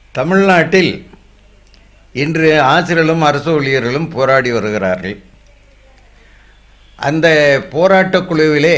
தமிழ்நாட்டில் இன்று ஆசிரியர்களும் அரசு ஊழியர்களும் போராடி வருகிறார்கள் அந்த போராட்டக் குழுவிலே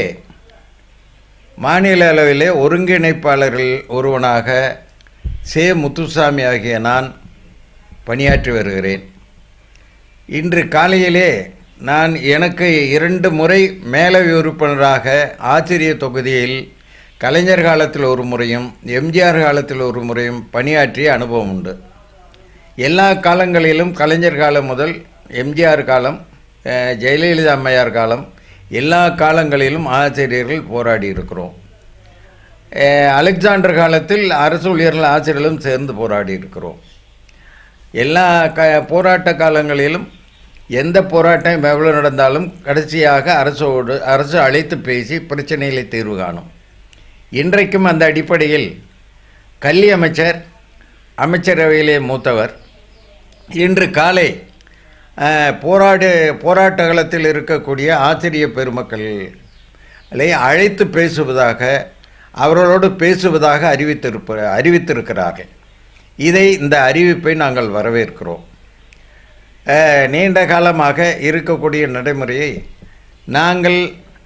மாநில அளவிலே ஒருங்கிணைப்பாளர்கள் ஒருவனாக சே முத்துசாமி ஆகிய நான் பணியாற்றி வருகிறேன் இன்று காலையிலே நான் எனக்கு இரண்டு முறை மேலவை உறுப்பினராக ஆசிரியர் தொகுதியில் கலைஞர் காலத்தில் ஒரு முறையும் எம்ஜிஆர் காலத்தில் ஒரு முறையும் பணியாற்றிய அனுபவம் உண்டு எல்லா காலங்களிலும் கலைஞர் காலம் முதல் எம்ஜிஆர் காலம் அஹ், ஜெயலலிதா அம்மையார் காலம் எல்லா காலங்களிலும் ஆசிரியர்கள் போராடி இருக்கிறோம் அஹ், அலெக்சாண்டர் காலத்தில் அரசு ஊழியர்கள் ஆசிரியர்களும் சேர்ந்து போராடி இருக்கிறோம் எல்லா க போராட்ட காலங்களிலும் எந்த போராட்டம் எவ்வளவு நடந்தாலும் கடைசியாக அரசோடு அரசு அழைத்து பேசி பிரச்சனைகளை தீர்வு காணும் இன்றைக்கும் அந்த அடிப்படையில் கல்வி அமைச்சர் அமைச்சரவையிலே மூத்தவர் இன்று காலை அஹ், போராடு போராட்ட களத்தில் இருக்கக்கூடிய ஆசிரியர் பெருமக்களை அழைத்து பேசுவதாக அவர்களோடு பேசுவதாக அறிவித்திருப்ப அறிவித்திருக்கிறார்கள் இதை இந்த அறிவிப்பை நாங்கள் வரவேற்கிறோம் அஹ், நீண்ட காலமாக இருக்கக்கூடிய நடைமுறையை நாங்கள்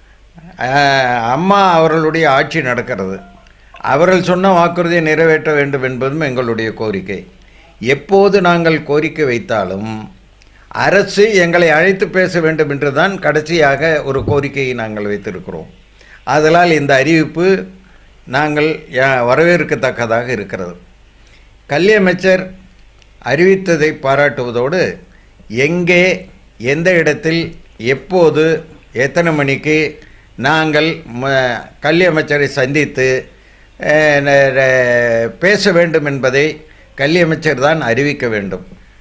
அஹ், அம்மா அவர்களுடைய ஆட்சி நடக்கிறது அவர்கள் சொன்ன வாக்குறுதியை நிறைவேற்ற வேண்டும் என்பதும் எங்களுடைய கோரிக்கை எப்போது நாங்கள் கோரிக்கை வைத்தாலும் அரசு எங்களை அழைத்து பேச வேண்டும் என்று தான் கடைசியாக ஒரு கோரிக்கையை நாங்கள் வைத்திருக்கிறோம் அதனால் இந்த அறிவிப்பு நாங்கள் ய- வரவேற்கத்தக்கதாக இருக்கிறது கல்வி அமைச்சர் அறிவித்ததை பாராட்டுவதோடு எங்கே எந்த இடத்தில் எப்போது எத்தனை மணிக்கு நாங்கள் ம கல்வி அமைச்சரை சந்தித்து அஹ், ந- ந- பேச வேண்டும் என்பதை கல்வி அமைச்சர் தான் அறிவிக்க வேண்டும்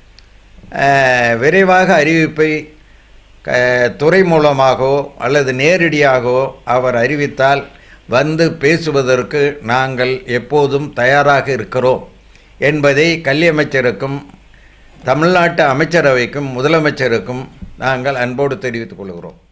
அஹ், விரைவாக அறிவிப்பை க- துறை மூலமாகவோ அல்லது நேரடியாகவோ அவர் அறிவித்தால் வந்து பேசுவதற்கு நாங்கள் எப்போதும் தயாராக இருக்கிறோம் என்பதை கல்வி அமைச்சருக்கும் தமிழ்நாட்டு அமைச்சரவைக்கும் முதலமைச்சருக்கும் நாங்கள் அன்போடு தெரிவித்துக் கொள்கிறோம்